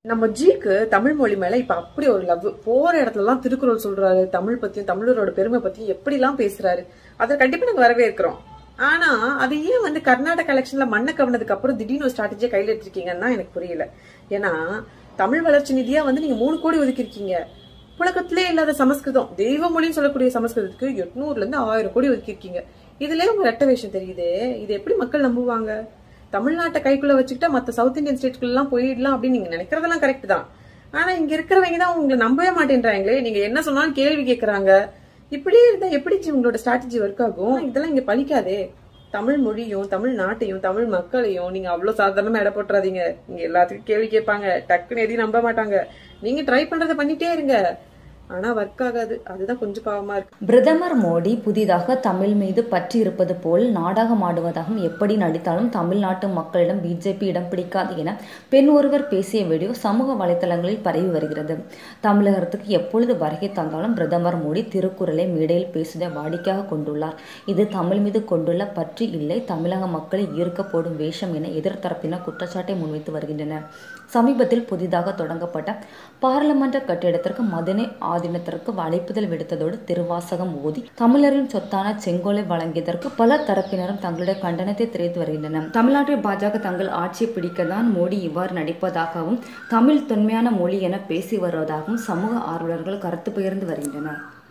நம்ம ஜிக்கு தமிழ் மொழி மேல இப்ப அப்படி ஒரு லவ் போற இடத்துல எல்லாம் திருக்குறள் சொல்றாரு தமிழ் பத்தியும் தமிழரோட பெருமை பத்தியும் எப்படி எல்லாம் பேசுறாரு அதை கண்டிப்பா நாங்க வரவேற்கிறோம் ஆனா அது ஏன் வந்து கர்நாடக எலெக்ஷன்ல மண்ணை கவனதுக்கு அப்புறம் திடீர்னு ஒரு ஸ்ட்ராட்டஜியை கையில எடுத்திருக்கீங்கன்னா எனக்கு புரியல ஏன்னா தமிழ் வளர்ச்சி நிதியா வந்து நீங்க மூணு கோடி ஒதுக்கிருக்கீங்க புழக்கத்திலே இல்லாத சமஸ்கிருதம் தெய்வ மொழின்னு சொல்லக்கூடிய சமஸ்கிருதத்துக்கு எட்நூறுல இருந்து ஆயிரம் கோடி ஒதுக்கிருக்கீங்க இதுலயே உங்க ரெட்ட வேஷம் தெரியுது இது எப்படி மக்கள் நம்புவாங்க தமிழ்நாட்டை கைக்குள்ள வச்சுக்கிட்டா மத்த சவுத் இந்தியன் ஸ்டேட்குள்ள எல்லாம் போயிடலாம் அப்படின்னு நீங்க நினைக்கிறதெல்லாம் கரெக்ட் தான் ஆனா இங்க இருக்கிறவங்க தான் உங்களை நம்பவே மாட்டேன்றாங்களே நீங்க என்ன சொன்னாலும் கேள்வி கேக்குறாங்க இப்படியே இருந்தா எப்படி ஜி உங்களோட ஸ்ட்ராட்டஜி ஒர்க் ஆகும் இதெல்லாம் இங்க பலிக்காதே தமிழ் மொழியும் தமிழ் நாட்டையும் தமிழ் மக்களையும் நீங்க அவ்வளவு சாதாரணமா எடை போட்டுறாதீங்க நீங்க எல்லாத்துக்கும் கேள்வி கேட்பாங்க டக்குன்னு எதையும் நம்ப மாட்டாங்க நீங்க ட்ரை பண்றதை பண்ணிட்டே இருங்க ஆனா ஒர்க் ஆகாது அதுதான் கொஞ்சம் பாவமா இருக்கு பிரதமர் மோடி புதிதாக தமிழ் மீது பற்றி இருப்பது போல் நாடகம் ஆடுவதாகவும் எப்படி நடித்தாலும் தமிழ்நாட்டு மக்களிடம் பிஜேபி இடம் பிடிக்காது என பெண் ஒருவர் பேசிய வீடியோ சமூக வலைதளங்களில் பரவி வருகிறது தமிழகத்துக்கு எப்பொழுது வருகை தந்தாலும் பிரதமர் மோடி திருக்குறளை மேடையில் பேசுவதை வாடிக்கையாக கொண்டுள்ளார் இது தமிழ் மீது கொண்டுள்ள பற்றி இல்லை தமிழக மக்களை ஈர்க்க போடும் வேஷம் என எதிர்த்தரப்பினர் குற்றச்சாட்டை முன்வைத்து வருகின்றனர் சமீபத்தில் புதிதாக தொடங்கப்பட்ட பாராளுமன்ற கட்டிடத்திற்கு மதுரை ஆதீனத்திற்கு அழைப்புதல் விடுத்ததோடு திருவாசகம் ஓதி தமிழரின் சொத்தான செங்கோலை வழங்கியதற்கு பல தரப்பினரும் தங்களுடைய கண்டனத்தை தெரிவித்து வருகின்றனர் தமிழ்நாட்டில் பாஜக தங்கள் ஆட்சியை பிடிக்கத்தான் மோடி இவ்வாறு நடிப்பதாகவும் தமிழ் தொன்மையான மொழி என பேசி வருவதாகவும் சமூக ஆர்வலர்கள் கருத்து பகிர்ந்து வருகின்றனர்